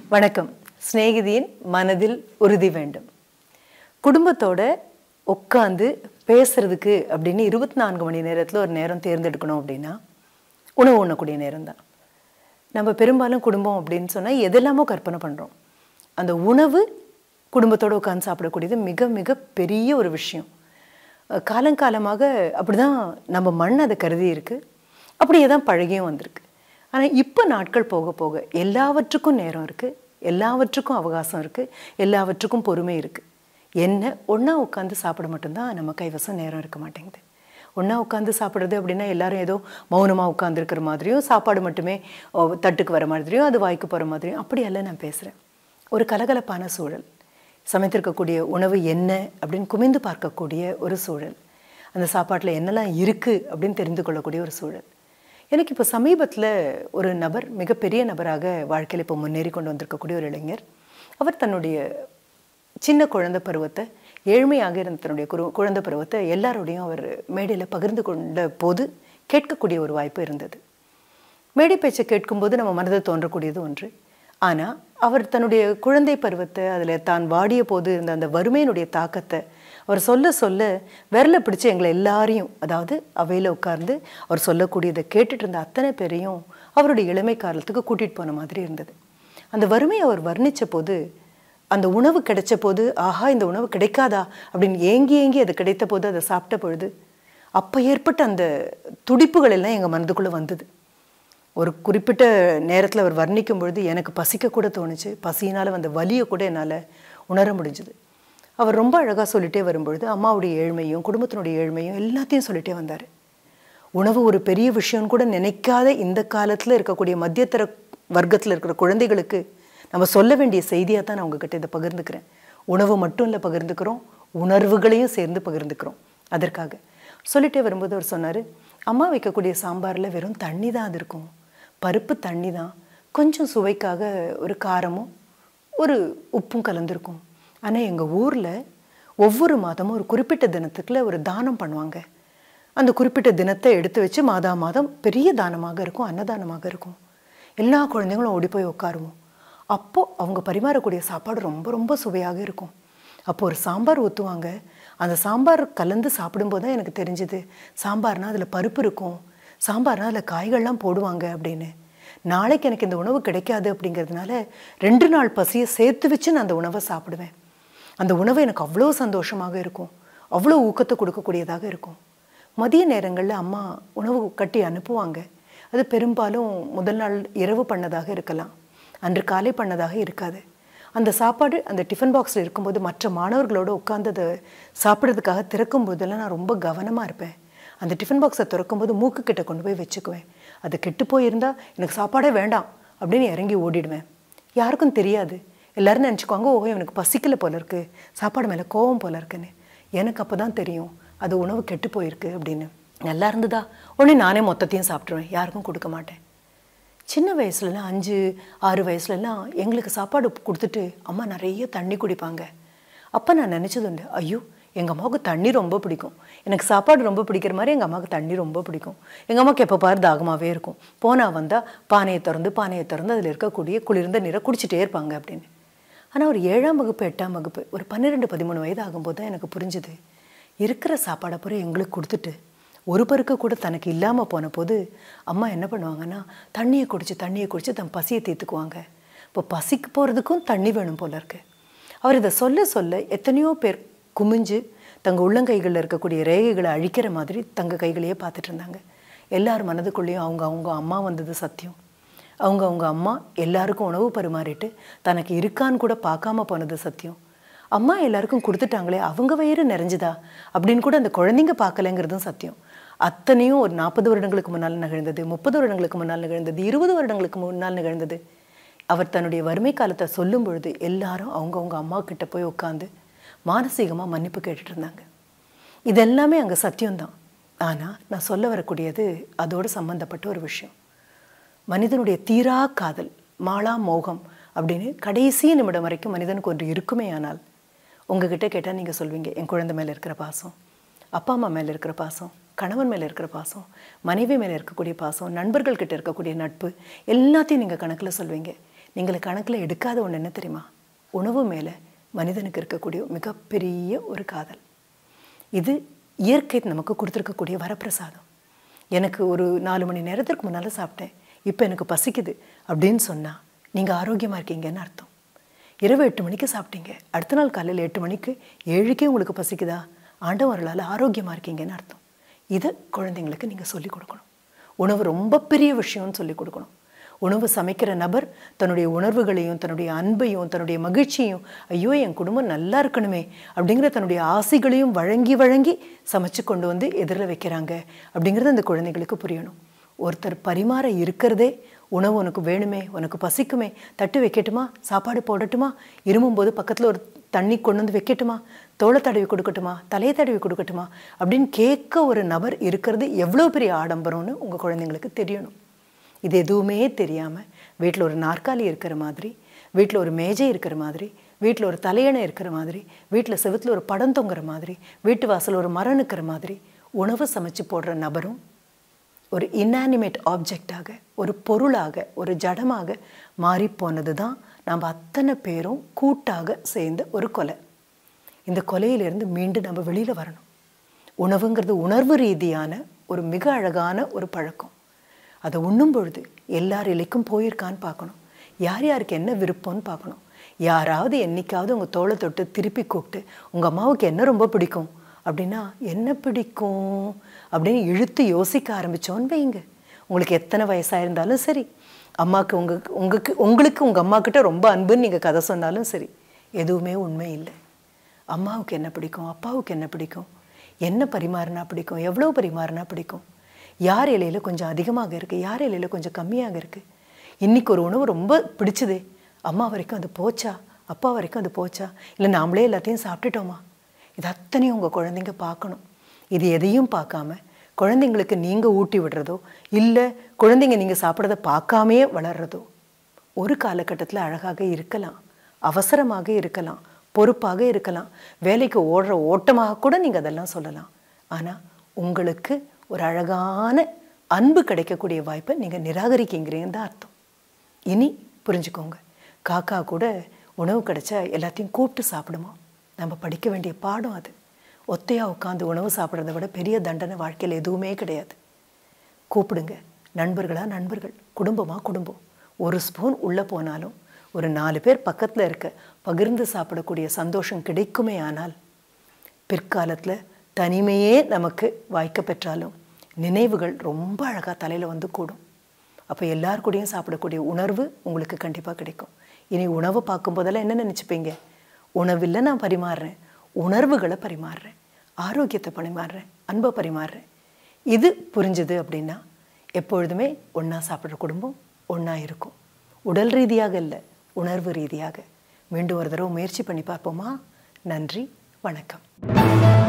வணக்கம் சிநேகிதியின் மனதில் உறுதி வேண்டும் குடும்பத்தோட உட்காந்து பேசுறதுக்கு அப்படின்னு இருபத்தி நான்கு மணி நேரத்தில் ஒரு நேரம் தேர்ந்தெடுக்கணும் அப்படின்னா உணவு உண்ணக்கூடிய நேரம் தான் நம்ம பெரும்பாலும் குடும்பம் அப்படின்னு சொன்னால் எதெல்லாமோ கற்பனை பண்ணுறோம் அந்த உணவு குடும்பத்தோடு உட்காந்து சாப்பிடக்கூடியது மிக மிக பெரிய ஒரு விஷயம் அஹ் காலங்காலமாக அப்படிதான் நம்ம மண் அதை கருதி இருக்கு அப்படியே தான் பழகியும் வந்திருக்கு ஆனால் இப்போ நாட்கள் போக போக எல்லாவற்றுக்கும் நேரம் இருக்குது எல்லாவற்றுக்கும் அவகாசம் இருக்குது எல்லாவற்றுக்கும் பொறுமை இருக்குது என்ன ஒன்றா உட்காந்து சாப்பிட மட்டும்தான் நம்ம கைவசம் நேரம் இருக்க மாட்டேங்குது ஒன்றா உட்காந்து சாப்பிட்றது அப்படின்னா எல்லாரும் ஏதோ மௌனமாக உட்காந்துருக்கிற மாதிரியும் சாப்பாடு மட்டுமே ஓ, தட்டுக்கு வர மாதிரியும் அது வாய்க்கு போகிற மாதிரியும் அப்படியெல்லாம் நான் பேசுகிறேன் ஒரு கலகலப்பான சூழல் சமைத்திருக்கக்கூடிய உணவு என்ன அப்படின்னு குமிந்து பார்க்கக்கூடிய ஒரு சூழல் அந்த சாப்பாட்டில் என்னெல்லாம் இருக்குது அப்படின்னு தெரிந்து கொள்ளக்கூடிய ஒரு சூழல் எனக்கு இப்போ சமீபத்தில் ஒரு நபர் மிகப்பெரிய நபராக வாழ்க்கையில் இப்போ முன்னேறி கொண்டு வந்திருக்கக்கூடிய ஒரு இளைஞர் அவர் தன்னுடைய சின்ன குழந்தை பருவத்தை ஏழ்மையாக இருந்த தன்னுடைய குரு குழந்தை பருவத்தை எல்லாரோடையும் அவர் மேடையில் பகிர்ந்து கொண்ட போது கேட்கக்கூடிய ஒரு வாய்ப்பு இருந்தது மேடை பேச்சை கேட்கும்போது நம்ம மனதில் தோன்றக்கூடியது ஒன்று ஆனால் அவர் தன்னுடைய குழந்தை பருவத்தை அதில் தான் வாடிய போது இருந்த அந்த வறுமையினுடைய தாக்கத்தை அவர் சொல்ல சொல்ல விரல பிடிச்சு எங்களை எல்லாரையும் அதாவது அவையில் உட்கார்ந்து அவர் சொல்லக்கூடியதை கேட்டுட்டு இருந்த அத்தனை பேரையும் அவருடைய இளமை காலத்துக்கு கூட்டிகிட்டு போன மாதிரி இருந்தது அந்த வறுமையை அவர் வர்ணித்த போது அந்த உணவு கிடைச்ச போது ஆஹா இந்த உணவு கிடைக்காதா அப்படின்னு ஏங்கி ஏங்கி அது கிடைத்த போது அதை சாப்பிட்ட பொழுது அப்போ ஏற்பட்ட அந்த துடிப்புகள் எல்லாம் எங்கள் மனதுக்குள்ளே வந்தது ஒரு குறிப்பிட்ட நேரத்தில் அவர் வர்ணிக்கும் பொழுது எனக்கு பசிக்க கூட தோணுச்சு பசியினால் வந்த வலியை கூட என்னால் உணர முடிஞ்சுது அவர் ரொம்ப அழகாக சொல்லிட்டே வரும்பொழுது அம்மாவுடைய ஏழ்மையும் குடும்பத்தினுடைய ஏழ்மையும் எல்லாத்தையும் சொல்லிட்டே வந்தார் உணவு ஒரு பெரிய விஷயம்னு கூட நினைக்காத இந்த காலத்தில் இருக்கக்கூடிய மத்தியத்தர வர்க்கத்தில் இருக்கிற குழந்தைகளுக்கு நம்ம சொல்ல வேண்டிய செய்தியாக தான் நான் உங்ககிட்ட இதை பகிர்ந்துக்கிறேன் உணவு மட்டும் இல்லை பகிர்ந்துக்கிறோம் உணர்வுகளையும் சேர்ந்து பகிர்ந்துக்கிறோம் அதற்காக சொல்லிட்டே வரும்போது அவர் சொன்னார் அம்மா வைக்கக்கூடிய சாம்பாரில் வெறும் தண்ணி தான் அது இருக்கும் பருப்பு தண்ணி தான் கொஞ்சம் சுவைக்காக ஒரு காரமும் ஒரு உப்பும் கலந்துருக்கும் ஆனால் எங்கள் ஊரில் ஒவ்வொரு மாதமும் ஒரு குறிப்பிட்ட தினத்துக்குள்ள ஒரு தானம் பண்ணுவாங்க அந்த குறிப்பிட்ட தினத்தை எடுத்து வச்சு மாதா மாதம் பெரிய தானமாக இருக்கும் அன்னதானமாக இருக்கும் எல்லா குழந்தைங்களும் ஓடி போய் உட்காருவோம் அப்போது அவங்க பரிமாறக்கூடிய சாப்பாடு ரொம்ப ரொம்ப சுவையாக இருக்கும் அப்போ ஒரு சாம்பார் ஊற்றுவாங்க அந்த சாம்பார் கலந்து சாப்பிடும்போது தான் எனக்கு தெரிஞ்சுது சாம்பார்னா அதில் பருப்பு இருக்கும் சாம்பார்னா அதில் காய்கள்லாம் போடுவாங்க அப்படின்னு நாளைக்கு எனக்கு இந்த உணவு கிடைக்காது அப்படிங்கிறதுனால ரெண்டு நாள் பசியை சேர்த்து வச்சு நான் அந்த உணவை சாப்பிடுவேன் அந்த உணவு எனக்கு அவ்வளோ சந்தோஷமாக இருக்கும் அவ்வளோ ஊக்கத்தை கொடுக்கக்கூடியதாக இருக்கும் மதிய நேரங்களில் அம்மா உணவு கட்டி அனுப்புவாங்க அது பெரும்பாலும் முதல் நாள் இரவு பண்ணதாக இருக்கலாம் அன்று காலை பண்ணதாக இருக்காது அந்த சாப்பாடு அந்த டிஃபன் பாக்ஸில் இருக்கும்போது மற்ற மாணவர்களோடு உட்காந்து அதை சாப்பிட்றதுக்காக திறக்கும் போதெல்லாம் நான் ரொம்ப கவனமாக இருப்பேன் அந்த டிஃபன் பாக்ஸை திறக்கும்போது மூக்கு கிட்ட கொண்டு போய் வச்சுக்குவேன் அது கெட்டு போயிருந்தா எனக்கு சாப்பாடே வேண்டாம் அப்படின்னு இறங்கி ஓடிடுவேன் யாருக்கும் தெரியாது எல்லாரும் நினச்சிக்குவாங்க ஓ இவனுக்கு பசிக்கல போல இருக்கு சாப்பாடு மேலே கோவம் போல இருக்குன்னு எனக்கு அப்போ தான் தெரியும் அது உணவு கெட்டு போயிருக்கு அப்படின்னு நல்லா இருந்ததா உடனே நானே மொத்தத்தையும் சாப்பிட்ருவேன் யாருக்கும் கொடுக்க மாட்டேன் சின்ன வயசுலலாம் அஞ்சு ஆறு வயசுலலாம் எங்களுக்கு சாப்பாடு கொடுத்துட்டு அம்மா நிறைய தண்ணி குடிப்பாங்க அப்போ நான் நினச்சது உண்டு ஐயோ எங்கள் அம்மாவுக்கு தண்ணி ரொம்ப பிடிக்கும் எனக்கு சாப்பாடு ரொம்ப பிடிக்கிற மாதிரி எங்கள் அம்மாவுக்கு தண்ணி ரொம்ப பிடிக்கும் எங்கள் அம்மாவுக்கு எப்போ பாரு தாகமாகவே இருக்கும் போனால் வந்தால் பானையை திறந்து பானையை திறந்து அதில் இருக்கக்கூடிய குளிர்ந்த நீரை குடிச்சிட்டே இருப்பாங்க அப்படின்னு ஆனால் ஒரு ஏழாம் வகுப்பு எட்டாம் வகுப்பு ஒரு பன்னிரெண்டு பதிமூணு வயது ஆகும்போது தான் எனக்கு புரிஞ்சுது இருக்கிற சாப்பாடை பூரா எங்களுக்கு கொடுத்துட்டு ஒரு பருக்கு கூட தனக்கு இல்லாமல் போன போது அம்மா என்ன பண்ணுவாங்கன்னா தண்ணியை குடிச்சு தண்ணியை குடிச்சு தன் பசியை தீர்த்துக்குவாங்க இப்போ பசிக்கு போகிறதுக்கும் தண்ணி வேணும் போல இருக்கு அவர் இதை சொல்ல சொல்ல எத்தனையோ பேர் குமிஞ்சு தங்கள் உள்ளங்கைகளில் இருக்கக்கூடிய ரேகைகளை அழிக்கிற மாதிரி தங்க கைகளையே பார்த்துட்டு இருந்தாங்க எல்லார் மனதுக்குள்ளேயும் அவங்க அவங்க அம்மா வந்தது சத்தியம் அவங்க அவங்க அம்மா எல்லாருக்கும் உணவு பரிமாறிட்டு தனக்கு இருக்கான்னு கூட பார்க்காம போனது சத்தியம் அம்மா எல்லாருக்கும் கொடுத்துட்டாங்களே அவங்க வயிறு நிறைஞ்சுதா அப்படின்னு கூட அந்த குழந்தைங்க பார்க்கலைங்கிறதும் சத்தியம் அத்தனையும் ஒரு நாற்பது வருடங்களுக்கு முன்னால் நிகழ்ந்தது முப்பது வருடங்களுக்கு முன்னால் நிகழ்ந்தது இருபது வருடங்களுக்கு முன்னால் நிகழ்ந்தது அவர் தன்னுடைய வறுமை காலத்தை சொல்லும் பொழுது எல்லாரும் அவங்கவுங்க அம்மா கிட்ட போய் உட்காந்து மானசீகமாக மன்னிப்பு கேட்டுட்டு இருந்தாங்க இதெல்லாமே அங்கே சத்தியம்தான் ஆனால் நான் சொல்ல வரக்கூடியது அதோடு சம்மந்தப்பட்ட ஒரு விஷயம் மனிதனுடைய தீரா காதல் மாளா மோகம் அப்படின்னு கடைசி நிமிடம் வரைக்கும் மனிதனுக்கு ஒன்று இருக்குமே ஆனால் உங்ககிட்ட கேட்டால் நீங்கள் சொல்வீங்க என் குழந்தை மேலே இருக்கிற பாசம் அப்பா அம்மா மேலே இருக்கிற பாசம் கணவன் மேலே இருக்கிற பாசம் மனைவி மேலே இருக்கக்கூடிய பாசம் நண்பர்கள் கிட்ட இருக்கக்கூடிய நட்பு எல்லாத்தையும் நீங்கள் கணக்கில் சொல்வீங்க நீங்கள் கணக்கில் எடுக்காத ஒன்று என்ன தெரியுமா உணவு மேலே மனிதனுக்கு இருக்கக்கூடிய மிகப்பெரிய ஒரு காதல் இது இயற்கை நமக்கு கொடுத்துருக்கக்கூடிய வரப்பிரசாதம் எனக்கு ஒரு நாலு மணி நேரத்திற்கு முன்னால் சாப்பிட்டேன் இப்போ எனக்கு பசிக்குது அப்படின்னு சொன்னால் நீங்கள் ஆரோக்கியமாக இருக்கீங்கன்னு அர்த்தம் இரவு எட்டு மணிக்கு சாப்பிட்டீங்க அடுத்த நாள் காலையில் எட்டு மணிக்கு ஏழுக்கே உங்களுக்கு பசிக்குதா ஆண்டவர்களால் ஆரோக்கியமாக இருக்கீங்கன்னு அர்த்தம் இதை குழந்தைங்களுக்கு நீங்கள் சொல்லிக் கொடுக்கணும் உணவு ரொம்ப பெரிய விஷயம்னு சொல்லிக் கொடுக்கணும் உணவு சமைக்கிற நபர் தன்னுடைய உணர்வுகளையும் தன்னுடைய அன்பையும் தன்னுடைய மகிழ்ச்சியும் ஐயோ என் குடும்பம் நல்லா இருக்கணுமே அப்படிங்கிற தன்னுடைய ஆசைகளையும் வழங்கி வழங்கி சமைச்சு கொண்டு வந்து எதிரில் வைக்கிறாங்க அப்படிங்கிறது அந்த குழந்தைகளுக்கு புரியணும் ஒருத்தர் பரிமாற இருக்கிறதே உணவு உனக்கு வேணுமே உனக்கு பசிக்குமே தட்டு வைக்கட்டுமா சாப்பாடு போடட்டுமா இருமும்போது பக்கத்தில் ஒரு தண்ணி கொண்டு வந்து வைக்கட்டுமா தோலை தடவி கொடுக்கட்டுமா தலையை தடவி கொடுக்கட்டுமா அப்படின்னு கேட்க ஒரு நபர் இருக்கிறது எவ்வளோ பெரிய ஆடம்பரம்னு உங்கள் குழந்தைங்களுக்கு தெரியணும் இது எதுவுமே தெரியாமல் வீட்டில் ஒரு நாற்காலி இருக்கிற மாதிரி வீட்டில் ஒரு மேஜை இருக்கிற மாதிரி வீட்டில் ஒரு தலையணை இருக்கிற மாதிரி வீட்டில் செவுத்தில் ஒரு படம் தொங்குற மாதிரி வீட்டு வாசல் ஒரு மரம் நிற்கிற மாதிரி உணவு சமைச்சு போடுற நபரும் ஒரு இன்னானிமேட் ஆப்ஜெக்டாக ஒரு பொருளாக ஒரு ஜடமாக மாறிப்போனது தான் நம்ம அத்தனை பேரும் கூட்டாக சேர்ந்த ஒரு கொலை இந்த கொலையிலிருந்து மீண்டும் நம்ம வெளியில் வரணும் உணவுங்கிறது உணர்வு ரீதியான ஒரு மிக அழகான ஒரு பழக்கம் அதை உண்ணும் பொழுது எல்லார் இலைக்கும் போயிருக்கான்னு பார்க்கணும் யார் யாருக்கு என்ன விருப்பம்னு பார்க்கணும் யாராவது என்னைக்காவது உங்கள் தோளை தொட்டு திருப்பி கூப்பிட்டு உங்கள் அம்மாவுக்கு என்ன ரொம்ப பிடிக்கும் அப்படின்னா என்ன பிடிக்கும் அப்படின்னு இழுத்து யோசிக்க ஆரம்பித்தோன்னு வைங்க உங்களுக்கு எத்தனை வயசாக இருந்தாலும் சரி அம்மாவுக்கு உங்கள் உங்களுக்கு உங்களுக்கு உங்கள் அம்மா கிட்ட ரொம்ப அன்புன்னு நீங்கள் கதை சொன்னாலும் சரி எதுவுமே உண்மை இல்லை அம்மாவுக்கு என்ன பிடிக்கும் அப்பாவுக்கு என்ன பிடிக்கும் என்ன பரிமாறினா பிடிக்கும் எவ்வளோ பரிமாறினா பிடிக்கும் யார் இலையில் கொஞ்சம் அதிகமாக இருக்குது யார் இலையில் கொஞ்சம் கம்மியாக இருக்குது இன்றைக்கி ஒரு உணவு ரொம்ப பிடிச்சது அம்மா வரைக்கும் அது போச்சா அப்பா வரைக்கும் அது போச்சா இல்லை நாமளே எல்லாத்தையும் சாப்பிட்டுட்டோமா இது அத்தனையும் உங்கள் குழந்தைங்க பார்க்கணும் இது எதையும் பார்க்காம குழந்தைங்களுக்கு நீங்கள் ஊட்டி விடுறதோ இல்லை குழந்தைங்க நீங்கள் சாப்பிட்றத பார்க்காமையே வளர்றதோ ஒரு காலகட்டத்தில் அழகாக இருக்கலாம் அவசரமாக இருக்கலாம் பொறுப்பாக இருக்கலாம் வேலைக்கு ஓடுற ஓட்டமாக கூட நீங்கள் அதெல்லாம் சொல்லலாம் ஆனால் உங்களுக்கு ஒரு அழகான அன்பு கிடைக்கக்கூடிய வாய்ப்பை நீங்கள் நிராகரிக்கிங்கிறீங்கன்னு தான் அர்த்தம் இனி புரிஞ்சுக்கோங்க காக்கா கூட உணவு கிடைச்சா எல்லாத்தையும் கூப்பிட்டு சாப்பிடுமா நம்ம படிக்க வேண்டிய பாடம் அது ஒத்தையாக உட்காந்து உணவு சாப்பிட்றத விட பெரிய தண்டனை வாழ்க்கையில் எதுவுமே கிடையாது கூப்பிடுங்க நண்பர்களா நண்பர்கள் குடும்பமாக குடும்பம் ஒரு ஸ்பூன் உள்ளே போனாலும் ஒரு நாலு பேர் பக்கத்தில் இருக்க பகிர்ந்து சாப்பிடக்கூடிய சந்தோஷம் கிடைக்குமே ஆனால் பிற்காலத்தில் தனிமையே நமக்கு வாய்க்க பெற்றாலும் நினைவுகள் ரொம்ப அழகாக தலையில் வந்து கூடும் அப்போ எல்லார் கூடயும் சாப்பிடக்கூடிய உணர்வு உங்களுக்கு கண்டிப்பாக கிடைக்கும் இனி உணவை பார்க்கும்போதெல்லாம் என்ன நினச்சிப்பீங்க உணவில் நான் பரிமாறுறேன் உணர்வுகளை பரிமாறுறேன் ஆரோக்கியத்தை பரிமாறுறேன் அன்பை பரிமாறுறேன் இது புரிஞ்சுது அப்படின்னா எப்பொழுதுமே ஒன்றா சாப்பிட்ற குடும்பம் ஒன்றா இருக்கும் உடல் ரீதியாக இல்லை உணர்வு ரீதியாக மீண்டும் ஒரு தடவை முயற்சி பண்ணி பார்ப்போமா நன்றி வணக்கம்